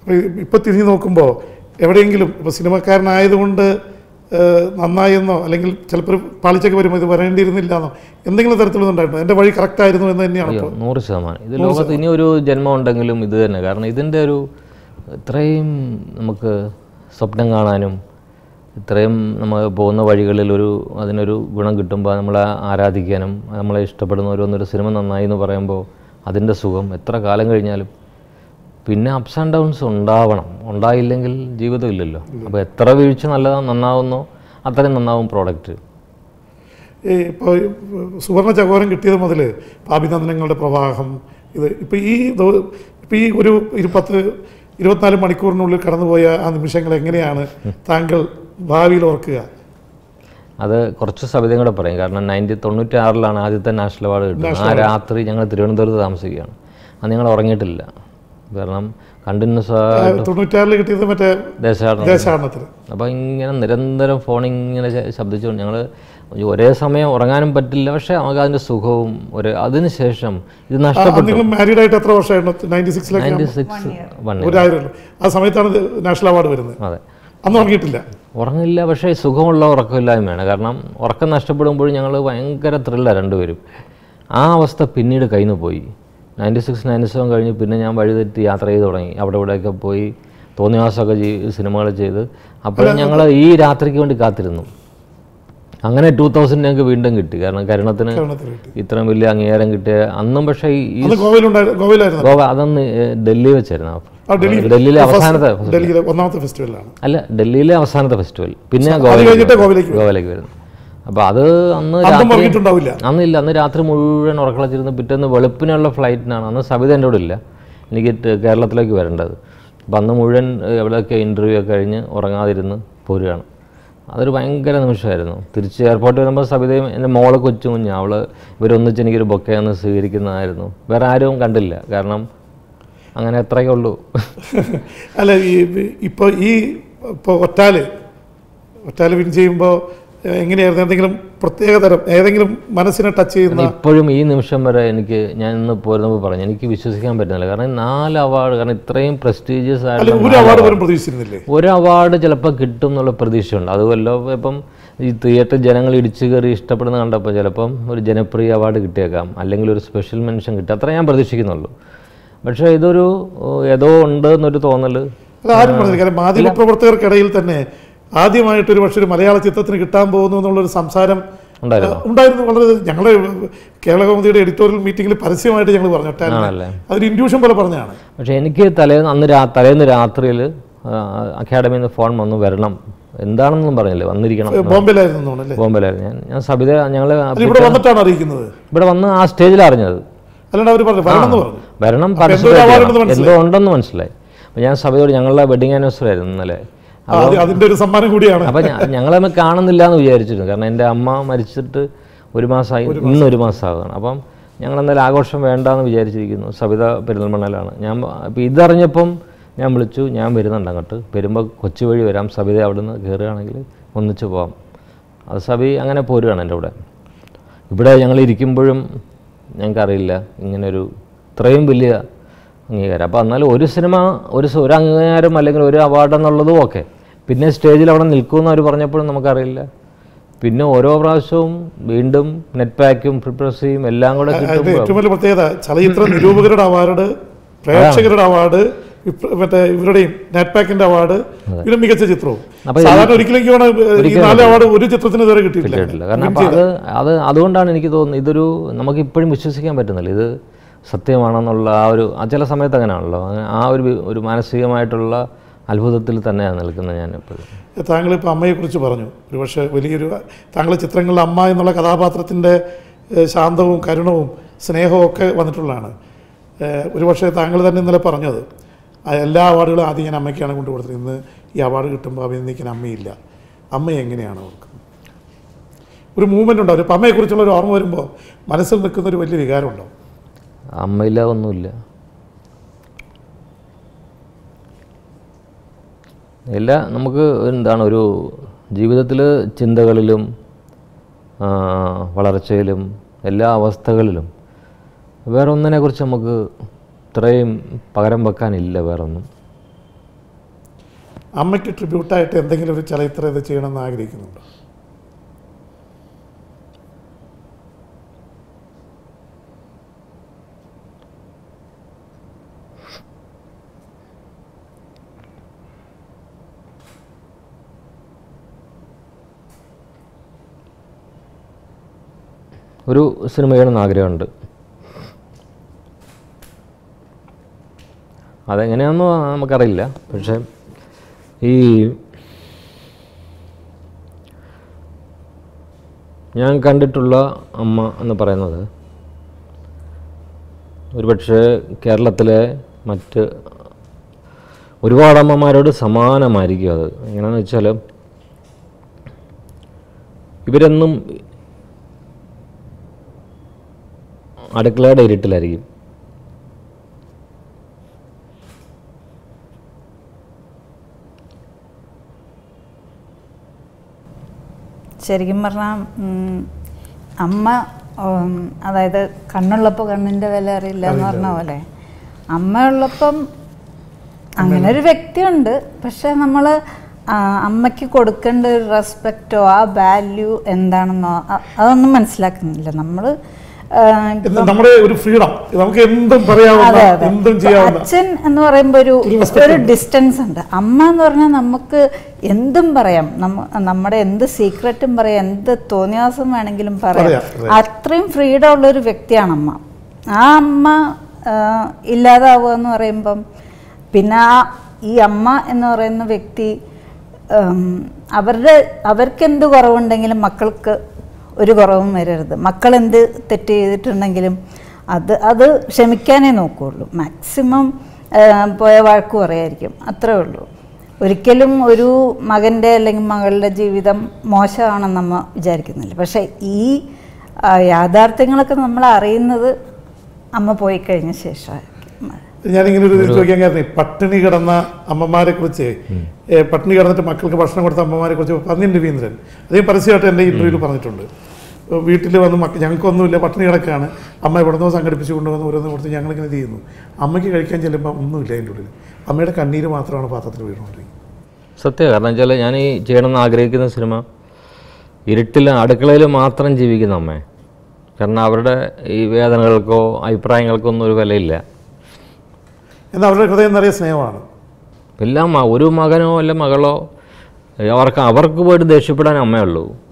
അപ്പോൾ ഇപ്പോൾ തിരിഞ്ഞു നോക്കുമ്പോൾ എവിടെയെങ്കിലും ഇപ്പോൾ സിനിമക്കാരനായതുകൊണ്ട് ഏഹ്, നന്നായെന്നോ അല്ലെങ്കിൽ ചിലപ്പോൾ ഒരു പാളിച്ചൊക്കെ വരുമ്പോൾ ഇത് വരേണ്ടിയിരുന്നില്ല എന്നോ എന്തെങ്കിലും തരത്തിലൊന്നുണ്ടായിരുന്നു എൻ്റെ വഴി കറക്റ്റ് ആയിരുന്നു എന്ന് തന്നെയാണ് അയ്യോ ഇപ്പോൾ നൂറ് ശതമാനം ഇത് ലോകത്ത് ഇനി ഒരു ജന്മം ഉണ്ടെങ്കിലും ഇത് തന്നെ കാരണം ഇതിൻ്റെ ഒരു ഇത്രയും നമുക്ക് സ്വപ്നം കാണാനും ഇത്രയും നമ്മൾ പോകുന്ന വഴികളിൽ ഒരു അതിനൊരു ഗുണം കിട്ടുമ്പോൾ നമ്മളെ ആരാധിക്കാനും നമ്മളെ ഇഷ്ടപ്പെടുന്നവരൊന്നൊരു സിനിമ നന്നായി എന്ന് പറയുമ്പോൾ അതിൻ്റെ സുഖം എത്ര കാലം കഴിഞ്ഞാലും പിന്നെ അപ്സ് ആൻഡ് ഡൗൺസ് ഉണ്ടാവണം ഉണ്ടായില്ലെങ്കിൽ ജീവിതമില്ലല്ലോ അപ്പോൾ എത്ര വീഴ്ച നല്ലതാ നന്നാവുന്നോ അത്രയും നന്നാവും പ്രോഡക്റ്റ് ഈ ഇപ്പോൾ സുവർണ ചകോരം കിട്ടിയത് മുതൽ അഭിനന്ദനങ്ങളുടെ പ്രവാഹം ഇത് ഇപ്പോൾ ഈ ദോ- ഇപ്പോൾ ഈ ഒരു ഇരു പത്ത് ഇരുപത്തിനാല് മണിക്കൂറിനുള്ളിൽ കടന്നുപോയ ആ നിമിഷങ്ങൾ എങ്ങനെയാണ് താങ്കൾ ഭാവിയിൽ ഓർക്കുക അത് കുറച്ച് സവിതയും കൂടെ പറയും കാരണം നയൻറ്റി തൊണ്ണൂറ്റി ആറിലാണ് ആദ്യത്തെ നാഷണൽ അവാർഡ് കിട്ടുന്നത് ആ രാത്രി ഞങ്ങൾ തിരുവനന്തപുരത്ത് താമസിക്കുകയാണ് അത് ഞങ്ങൾ ഉറങ്ങിയിട്ടില്ല കാരണം കണ്ടിന്യൂസ് ആയിട്ട് തൊണ്ണൂറ്റാറിൽ കിട്ടിയത് മറ്റേ ദേശാടനം ദേശാടനത്തിന് അപ്പോൾ ഇങ്ങനെ നിരന്തരം ഫോണിൽ ഇങ്ങനെ ശ- ശബ്ദിച്ചുകൊണ്ട് ഞങ്ങൾ ഒരേ സമയം ഉറങ്ങാനും പറ്റില്ല പക്ഷേ നമുക്ക് അതിൻ്റെ സുഖവും ഒരു അതിന് ശേഷം ഇത് നഷ്ടപ്പെട്ടു നിങ്ങൾ മാരീഡ് ആയിട്ട് എത്ര വർഷമായിരുന്നു നയൻറ്റി സിക്സിലൊക്കെ നയൻറ്റി സിക്സ് വൺ ഒരായിരം ആ സമയത്താണ് ഇത് നാഷണൽ അവാർഡ് വരുന്നത് അതെ അന്ന് ഉറങ്ങിയിട്ടില്ല ഉറങ്ങില്ല പക്ഷേ സുഖമുള്ള ഉറക്കമില്ലായ്മയാണ് കാരണം ഉറക്കം നഷ്ടപ്പെടുമ്പോൾ ഞങ്ങൾ ഭയങ്കര ത്രില്ലാണ് രണ്ടുപേരും ആ അവസ്ഥ പിന്നീട് കയ്യിൽ നിന്ന് പോയി നയൻറ്റി സിക്സ് നയൻറ്റി സെവൻ കഴിഞ്ഞ് പിന്നെ ഞാൻ വഴിതെറ്റി യാത്ര ചെയ്ത് തുടങ്ങി അവിടെ ഇവിടെയൊക്കെ പോയി തോന്നിവാസമൊക്കെ ചെയ്ത് സിനിമകൾ ചെയ്ത് അപ്പോൾ ഞങ്ങൾ ഈ രാത്രിക്ക് വേണ്ടി കാത്തിരുന്നു അങ്ങനെ ടൂ തൗസൻഡ് ഞങ്ങൾക്ക് വീണ്ടും കിട്ടി കാരണം കരുണത്തിന് കേരളത്തിൽ കിട്ടി ഇത്രയും വലിയ അംഗീകാരം കിട്ടിയ അന്നും പക്ഷേ ഈ ഈ അന്ന് ഗോവയിലുണ്ടായിരുന്നു ഗോവയിലായിരുന്നു ഗോവ അതൊന്ന് ഏഹ്, ഡൽഹി വെച്ചായിരുന്നു ആ, ഡൽഹി. ഡൽഹിയിലെ അവസാനത്തെ ഡൽഹിയിലെ ഒന്നാമത്തെ ഫെസ്റ്റിവലാണ് അല്ല ഡൽഹിയിലെ അവസാനത്തെ ഫെസ്റ്റിവൽ പിന്നെ അത് ഗോവയിലേക്ക് കഴിഞ്ഞിട്ട് ഗോവയിലേക്ക് വരും. ഗോവയിലേക്ക് വരുന്നു അപ്പോൾ അത് അന്ന് അന്നും രാത്രി ഉറങ്ങിയിട്ടുണ്ടാവില്ല അന്നില്ല അന്ന് രാത്രി മുഴുവൻ ഉറക്കളച്ചിരുന്ന് പിറ്റേന്ന് വെളുപ്പിനുള്ള ഫ്ലൈറ്റിനാണ് അന്ന് സവിത എൻ്റെ കൂടെ ഇല്ല എനിക്ക് ട് കേരളത്തിലേക്ക് വരേണ്ടത് അപ്പോൾ അന്ന് മുഴുവൻ ഏഹ്, എവിടെയൊക്കെ ഇൻ്റർവ്യൂ ഒക്കെ കഴിഞ്ഞ് ഉറങ്ങാതിരുന്ന് പോരുകയാണ് അതൊരു ഭയങ്കര നിമിഷമായിരുന്നു തിരിച്ച് എയർപോർട്ടിൽ വരുമ്പോൾ സവിതയും എൻ്റെ മോള് കൊച്ചു കുഞ്ഞ് അവൾ ഇവരൊന്നിച്ച് എനിക്കൊരു ബൊക്കെ ഒന്ന് സ്വീകരിക്കുന്നതായിരുന്നു വേറെ ആരും കണ്ടില്ല കാരണം അങ്ങനെ എത്രയേ ഉള്ളൂ അല്ല ഈ ഇപ്പോൾ ഈ ഇപ്പോൾ ഒറ്റാല് ഒറ്റാല് വിൻ ചെയ്യുമ്പോൾ എങ്ങനെയായിരുന്നു എന്തെങ്കിലും പ്രത്യേകതരം ഏതെങ്കിലും മനസ്സിനെ ടച്ച് ചെയ്യുന്ന ഇപ്പോഴും ഈ നിമിഷം വരെ എനിക്ക് ഞാൻ ഇന്ന് പോരുന്നപ്പോൾ പറഞ്ഞു എനിക്ക് വിശ്വസിക്കാൻ പറ്റുന്നില്ല കാരണം ഈ നാല് അവാർഡ് കാരണം ഇത്രയും പ്രസ്റ്റീജിയസ് അല്ല ആയിട്ടുള്ള ഒരു അവാർഡ് പോലും പ്രതീക്ഷിച്ചിരുന്നില്ലേ ഒരു അവാർഡ് ചിലപ്പോൾ കിട്ടും എന്നുള്ള പ്രതീക്ഷയുണ്ട് അതുമല്ലോ ഇപ്പം ഈ തിയേറ്റർ ജനങ്ങൾ ഇടിച്ചു കയറി ഇഷ്ടപ്പെടുന്ന കണ്ടപ്പോൾ ചിലപ്പം ഒരു ജനപ്രിയ അവാർഡ് കിട്ടിയേക്കാം അല്ലെങ്കിൽ ഒരു സ്പെഷ്യൽ മെൻഷൻ കിട്ടും അത്ര ഞാൻ പ്രതീക്ഷിക്കുന്നുള്ളൂ പക്ഷേ ഇതൊരു ഓ, ഏതോ ഉണ്ട് എന്നൊരു തോന്നൽ അത് ആരും പറഞ്ഞില്ല കാരണം മാധ്യമ പ്രവർത്തകർക്കിടയിൽ തന്നെ ആദ്യമായിട്ട് ഒരു പക്ഷേ ഒരു മലയാള ചിത്രത്തിന് കിട്ടാൻ പോകുന്നു എന്നുള്ളൊരു സംസാരം ഉണ്ടായിരുന്നു ഉണ്ടായിരുന്നു വളരെ ഞങ്ങളുടെ കേരള കൗമുദിയുടെ എഡിറ്റോറിയൽ മീറ്റിംഗിൽ പരസ്യമായിട്ട് ഞങ്ങൾ പറഞ്ഞു ഒറ്റാലിനെ. ആണല്ലേ അതൊരു ഇൻഡ്യൂഷൻ പോലെ പറഞ്ഞതാണ് പക്ഷേ എനിക്ക് തലേന്ന് അന്ന് രാ തലേന്ന് രാത്രിയിൽ അക്കാഡമിയിൽ നിന്ന് ഫോൺ വന്നു വരണം എന്താണെന്നൊന്നും പറഞ്ഞില്ല വന്നിരിക്കണം ബോംബെയിലായിരുന്നു എന്ന് തോന്നുന്നു അല്ലേ ബോംബെയിലായിരുന്നു ഞാൻ ഞാൻ സബിത ഞങ്ങൾ അത് ഇവിടെ വന്നിട്ടാണ് അറിയിക്കുന്നത് ഇവിടെ വന്ന് ആ സ്റ്റേജിൽ അറിഞ്ഞത് അല്ലാണ്ട് അവർ പറഞ്ഞു വരണം എന്ന് പറഞ്ഞു വരണം എന്തോ ഒരു participate award ചെയ്യണം. ഉണ്ടെന്ന് എന്തോ ഉണ്ടെന്ന് മനസ്സിലായി അപ്പോൾ ഞാൻ സഭയോട് ഞങ്ങളുടെ വെഡിങ് ആനിവേഴ്സറി ആയിരുന്നു ഇന്നലെ ആ, അത് അതിന്റെ ഒരു സമ്മാനം കൂടിയാണ് അപ്പം ഞങ്ങൾ തമ്മിൽ കാണുന്നില്ല എന്ന് വിചാരിച്ചിരുന്നു കാരണം എൻ്റെ അമ്മ മരിച്ചിട്ട് ഒരു മാസമായി ഇന്ന് ഒരു മാസമാകണം അപ്പം ഞങ്ങൾ എന്തായാലും ആഘോഷം വേണ്ടാന്ന് വിചാരിച്ചിരിക്കുന്നു സവിത പെരുന്തൽമണ്ണയിലാണ് ഞാൻ അപ്പോൾ ഇതറിഞ്ഞപ്പം ഞാൻ വിളിച്ചു ഞാൻ വരുന്നുണ്ട് അങ്ങോട്ട് വരുമ്പോൾ കൊച്ചു വഴി വരാം സവിത അവിടെ നിന്ന് കയറുകയാണെങ്കിൽ ഒന്നിച്ച് പോവാം അത് സബി അങ്ങനെ പോരുകയാണ് എൻ്റെ കൂടെ ഇവിടെ ഞങ്ങൾ ഇരിക്കുമ്പോഴും ഞങ്ങൾക്കറിയില്ല ഇങ്ങനൊരു ഇത്രയും വലിയ അംഗീകാരം അപ്പോൾ എന്നാലും ഒരു സിനിമ ഒരു സ- ഒരു അംഗീകാരം അല്ലെങ്കിൽ ഒരു അവാർഡ് എന്നുള്ളതും ഓക്കെ പിന്നെ സ്റ്റേജിൽ അവിടെ നിൽക്കുമെന്ന് അവർ പറഞ്ഞപ്പോഴും നമുക്കറിയില്ല പിന്നെ ഓരോ പ്രാവശ്യവും വീണ്ടും നെറ്റ് പാക്കും പ്രിപ്രസിയും എല്ലാം കൂടെ അതിന്റെ കിട്ടുമ്പോൾ ഏറ്റവും വലിയ പ്രത്യേകത ചലച്ചിത്ര നിരൂപകരുടെ അവാർഡ് പ്രേക്ഷകരുടെ അവാർഡ് ഇപ്പ- മറ്റേ ഇവരുടെയും നെറ്റ് പാക്കിന്റെ അവാർഡ് പിന്നെ മികച്ച ചിത്രവും അപ്പൊ സാധാരണ ഒരിക്കലും എനിക്ക് തോന്നുന്നു ഈ നാല് അവാർഡ് ഒരു ചിത്രത്തിന് ഇതുവരെ കിട്ടിയിട്ടില്ല കിട്ടിയിട്ടില്ല കാരണം അപ്പോൾ അത് അത് അതുകൊണ്ടാണ് എനിക്ക് തോന്നുന്നത് ഇതൊരു നമുക്ക് ഇപ്പോഴും വിശ്വസിക്കാൻ പറ്റുന്നില്ല ഇത് സത്യമാണെന്നുള്ള ആ ഒരു ആ ചില സമയത്ത് അങ്ങനെയാണല്ലോ അങ്ങനെ ആ ഒരു വി- ഒരു മാനസികമായിട്ടുള്ള അത്ഭുതത്തിൽ തന്നെയാണ് നിൽക്കുന്നത് ഞാൻ എപ്പോഴും താങ്കൾ ഇപ്പോൾ അമ്മയെക്കുറിച്ച് പറഞ്ഞു ഒരുപക്ഷെ വലിയൊരു താങ്കൾ ചിത്രങ്ങളിൽ അമ്മ എന്നുള്ള കഥാപാത്രത്തിൻ്റെ ഏഹ്, ശാന്തവും കരുണവും സ്നേഹവും ഒക്കെ വന്നിട്ടുള്ളതാണ് ഏഹ്, ഒരുപക്ഷെ താങ്കൾ തന്നെ ഇന്നലെ പറഞ്ഞത് ആ എല്ലാ അവാർഡുകളും ആദ്യം ഞാൻ അമ്മയ്ക്കാണ് കൊണ്ടുകൊടുത്തത് ഇന്ന് ഈ അവാർഡ് കിട്ടുമ്പോൾ അഭിനന്ദിക്കാൻ അമ്മയില്ല അമ്മ എങ്ങനെയാണ് ഓർക്കുന്നത് ഒരു മൂവ്മെൻ്റ് ഉണ്ടാവും ഇപ്പം അമ്മയെക്കുറിച്ചുള്ള ഒരു ഓർമ്മ വരുമ്പോൾ മനസ്സിൽ നിൽക്കുന്ന ഒരു വലിയ വികാരമുണ്ടോ അമ്മയില്ല ഒന്നുമില്ല എല്ലാ നമുക്ക് എന്താണ് ഒരു ജീവിതത്തിൽ ചിന്തകളിലും ആ, വളർച്ചയിലും എല്ലാ അവസ്ഥകളിലും വേറെ ഒന്നിനെക്കുറിച്ച് നമുക്ക് ഇത്രയും പകരം വെക്കാനില്ല വേറെ ഒന്നും അമ്മയ്ക്ക് ട്രിബ്യൂട്ടായിട്ട് എന്തെങ്കിലും ഒരു ചലച്ചിത്രം ഇത് ചെയ്യണമെന്ന് ആഗ്രഹിക്കുന്നുണ്ടോ ഒരു സിനിമ ചെയ്യണമെന്ന് ആഗ്രഹമുണ്ട് അതെങ്ങനെയാണെന്ന് നമുക്കറിയില്ല പക്ഷേ ഈ ഞാൻ കണ്ടിട്ടുള്ള അമ്മ എന്ന് പറയുന്നത് ഒരുപക്ഷെ കേരളത്തിലെ മറ്റ് ഒരുപാട് അമ്മമാരോട് സമാനമായിരിക്കും അത് എങ്ങനെയാണെന്ന് വെച്ചാൽ ഇവരെന്നും അടുക്കളയുടെ ഇരുട്ടിലായിരിക്കും ശരിക്കും പറഞ്ഞാൽ അമ്മ ഉം, അതായത് കണ്ണുള്ളപ്പോൾ കണ്ണിൻ്റെ വില അറിയില്ല എന്ന് പറഞ്ഞ പോലെ അമ്മ ഉള്ളപ്പം അങ്ങനെ ഒരു വ്യക്തിയുണ്ട് പക്ഷെ നമ്മൾ അമ്മയ്ക്ക് കൊടുക്കേണ്ട ഒരു റെസ്പെക്റ്റോ ആ വാല്യൂ എന്താണെന്നോ അ- അതൊന്നും മനസ്സിലാക്കുന്നില്ല നമ്മൾ എന്ന് നമ്മുടെ ഒരു ഫ്രീഡം നമുക്ക് എന്തും പറയാവുന്ന അതെ അതെ എന്തും ചെയ്യാവുന്ന അച്ഛൻ എന്ന് പറയുമ്പോൾ ഒരു ഒരു respect ഒരു ഡിസ്റ്റൻസ് ഉണ്ട് അമ്മ എന്ന് പറഞ്ഞാൽ നമുക്ക് എന്തും പറയാം നമ്മ നമ്മുടെ എന്ത് സീക്രറ്റും പറയാം എന്ത് തോന്നിയാസം വേണമെങ്കിലും പറയാം പറയാം, അതെ. അത്രയും ഫ്രീഡം ഉള്ള ഒരു വ്യക്തിയാണ് അമ്മ ആ അമ്മ ആ, ഇല്ലാതാവുക എന്ന് പറയുമ്പം പിന്നെ ആ ഈ അമ്മ എന്ന് പറയുന്ന വ്യക്തി ഉം, അവരുടെ അവർക്ക് എന്ത് കുറവുണ്ടെങ്കിലും മക്കൾക്ക് ഒരു കുറവും വരരുത് മക്കൾ എന്ത് തെറ്റ് ചെയ്തിട്ടുണ്ടെങ്കിലും അത് അത് ക്ഷമിക്കാനേ നോക്കുകയുള്ളൂ മാക്സിമം പോയ വഴക്ക് പറയായിരിക്കും അത്രേ ഉള്ളൂ ഒരിക്കലും ഒരു മകൻ്റെ അല്ലെങ്കിൽ മകളുടെ ജീവിതം മോശമാണെന്ന് നമ്മൾ വിചാരിക്കുന്നില്ല പക്ഷേ ഈ ആ, യാഥാർത്ഥ്യങ്ങളൊക്കെ നമ്മൾ അറിയുന്നത് അമ്മ പോയി കഴിഞ്ഞ ശേഷമായിരിക്കും ഞാനിങ്ങനെ ഒരു ഇത് ചോദിക്കാൻ കാരണം ഈ പട്ടിണി കിടന്ന അമ്മമാരെ കുറിച്ച് ഏ, പട്ടിണി കിടന്നിട്ട് മക്കൾക്ക് ഭക്ഷണം കൊടുത്ത അമ്മമാരെ കുറിച്ച് പന്നിൻ രവീന്ദ്രൻ അദ്ദേഹം പരസ്യമായിട്ട് എൻ്റെ ഇന്റർവ്യൂവിൽ പറഞ്ഞിട്ടുണ്ട് വീട്ടിൽ വന്ന് മക്ക ഞങ്ങൾക്കൊന്നുമില്ല പട്ടിണി കിടക്കാണ് അമ്മ എവിടുന്നോ സംഘടിപ്പിച്ച് കൊണ്ടുവന്ന് ഓരോന്ന് കൊടുത്ത് ഞങ്ങളിങ്ങനെ ചെയ്യുന്നു അമ്മയ്ക്ക് കഴിക്കാൻ ചെല്ലുമ്പോൾ ഒന്നുമില്ല അതിൻ്റെ ഉള്ളിൽ അമ്മയുടെ കണ്ണീര് മാത്രമാണ് പാത്രത്തിൽ വീണുകൊണ്ടിരിക്കുന്നത് സത്യം കാരണം വെച്ചാൽ ഞാൻ ഈ ചെയ്യണമെന്ന് ആഗ്രഹിക്കുന്ന സിനിമ ഇരുട്ടിൽ അടുക്കളയിൽ മാത്രം ജീവിക്കുന്ന അമ്മേ കാരണം അവരുടെ ഈ വേദനകൾക്കോ അഭിപ്രായങ്ങൾക്കോ ഒന്നും ഒരു വിലയില്ല എന്നാൽ അവരുടെ ഹൃദയം നിറയെ സ്നേഹമാണ് എല്ലാം മ- ഒരു മകനോ അല്ല മകളോ അവർക്ക് അവർക്ക് പോയിട്ട് ദേഷ്യപ്പെടാൻ അമ്മയുള്ളൂ